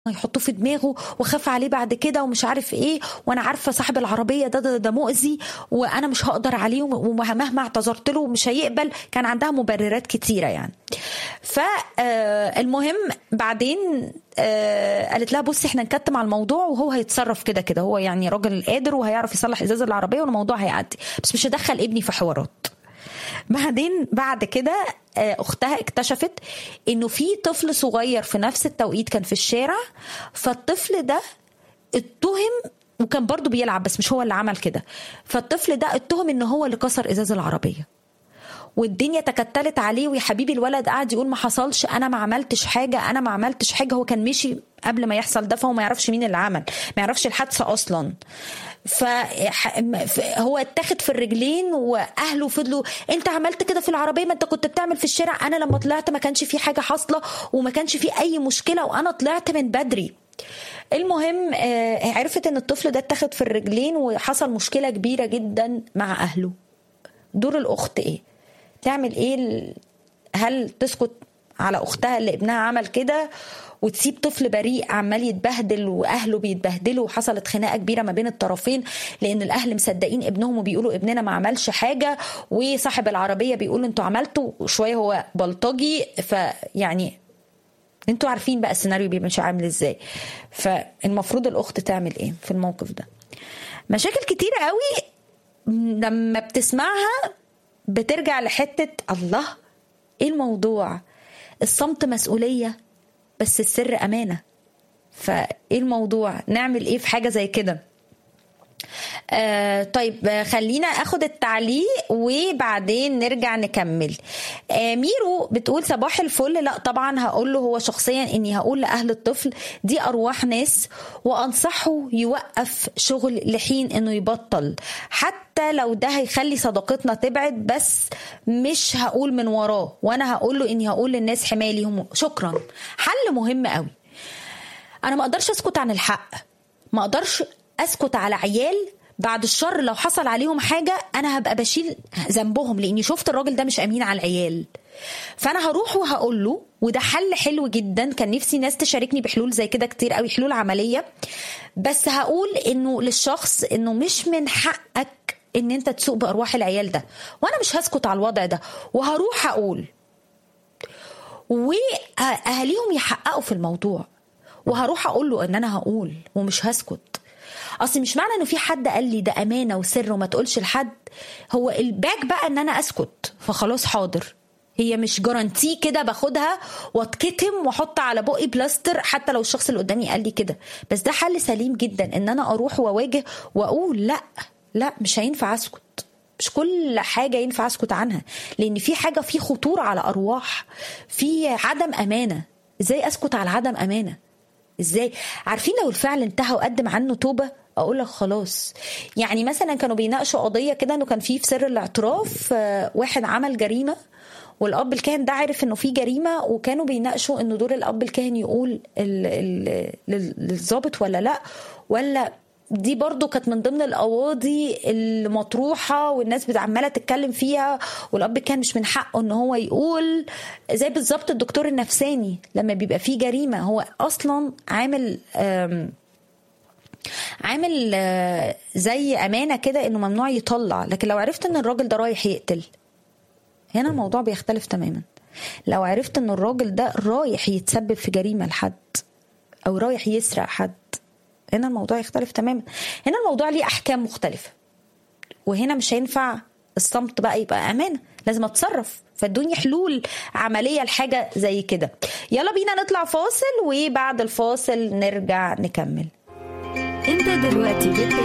يحطوه في دماغه وخاف عليه بعد كده ومش عارف ايه وانا عارفه صاحب العربيه ده ده, ده مؤذي وانا مش هقدر عليه ومهما اعتذرت له مش هيقبل كان عندها مبررات كتيره يعني فالمهم بعدين آه قالت لها بصي احنا نكتم على الموضوع وهو هيتصرف كده كده هو يعني راجل قادر وهيعرف يصلح ازاز العربيه والموضوع هيعدي بس مش هدخل ابني في حوارات بعدين بعد كده اختها اكتشفت انه في طفل صغير في نفس التوقيت كان في الشارع فالطفل ده اتهم وكان برضه بيلعب بس مش هو اللي عمل كده فالطفل ده اتهم ان هو اللي كسر ازاز العربيه والدنيا تكتلت عليه ويا حبيبي الولد قاعد يقول ما حصلش انا ما عملتش حاجه انا ما عملتش حاجه هو كان مشي قبل ما يحصل ده فهو ما يعرفش مين اللي عمل ما يعرفش الحادثه اصلا فهو اتاخد في الرجلين واهله فضلوا انت عملت كده في العربيه ما انت كنت بتعمل في الشارع انا لما طلعت ما كانش في حاجه حاصله وما كانش في اي مشكله وانا طلعت من بدري المهم عرفت ان الطفل ده اتاخد في الرجلين وحصل مشكله كبيره جدا مع اهله دور الاخت ايه تعمل ايه هل تسكت على اختها اللي ابنها عمل كده وتسيب طفل بريء عمال يتبهدل واهله بيتبهدلوا وحصلت خناقه كبيره ما بين الطرفين لان الاهل مصدقين ابنهم وبيقولوا ابننا ما عملش حاجه وصاحب العربيه بيقول انتوا عملتوا شويه هو بلطجي فيعني انتوا عارفين بقى السيناريو بيبقى مش عامل ازاي فالمفروض الاخت تعمل ايه في الموقف ده مشاكل كتيره قوي لما بتسمعها بترجع لحته الله ايه الموضوع الصمت مسؤوليه بس السر امانه فايه الموضوع نعمل ايه في حاجه زي كده آه طيب خلينا اخد التعليق وبعدين نرجع نكمل آه ميرو بتقول صباح الفل لا طبعا هقول له هو شخصيا اني هقول لاهل الطفل دي ارواح ناس وانصحه يوقف شغل لحين انه يبطل حتى لو ده هيخلي صداقتنا تبعد بس مش هقول من وراه وانا هقول له اني هقول للناس حمالي هم شكرا حل مهم قوي انا ما اقدرش اسكت عن الحق ما اقدرش اسكت على عيال بعد الشر لو حصل عليهم حاجة أنا هبقى بشيل ذنبهم لأني شفت الراجل ده مش أمين على العيال فأنا هروح وهقول له وده حل حلو جدا كان نفسي ناس تشاركني بحلول زي كده كتير قوي حلول عملية بس هقول إنه للشخص إنه مش من حقك إن أنت تسوق بأرواح العيال ده وأنا مش هسكت على الوضع ده وهروح أقول وأهاليهم يحققوا في الموضوع وهروح أقول له إن أنا هقول ومش هسكت اصل مش معنى انه في حد قال لي ده امانه وسر وما تقولش لحد هو الباك بقى ان انا اسكت فخلاص حاضر هي مش جارانتي كده باخدها واتكتم واحط على بقي بلاستر حتى لو الشخص اللي قدامي قال لي كده بس ده حل سليم جدا ان انا اروح واواجه واقول لا لا مش هينفع اسكت مش كل حاجه ينفع اسكت عنها لان في حاجه في خطوره على ارواح في عدم امانه ازاي اسكت على عدم امانه ازاي عارفين لو الفعل انتهى وقدم عنه توبه اقول لك خلاص يعني مثلا كانوا بيناقشوا قضيه كده انه كان في في سر الاعتراف واحد عمل جريمه والاب الكاهن ده عارف انه في جريمه وكانوا بيناقشوا انه دور الاب الكاهن يقول للظابط ولا لا ولا دي برضو كانت من ضمن القواضي المطروحة والناس عمالة تتكلم فيها والأب كان مش من حقه إن هو يقول زي بالظبط الدكتور النفساني لما بيبقى فيه جريمة هو أصلا عامل عامل زي أمانة كده إنه ممنوع يطلع لكن لو عرفت إن الراجل ده رايح يقتل هنا الموضوع بيختلف تماما لو عرفت إن الراجل ده رايح يتسبب في جريمة لحد أو رايح يسرق حد هنا الموضوع يختلف تماما هنا الموضوع ليه احكام مختلفه وهنا مش هينفع الصمت بقى يبقى امانه لازم اتصرف فادوني حلول عمليه لحاجه زي كده يلا بينا نطلع فاصل وبعد الفاصل نرجع نكمل انت دلوقتي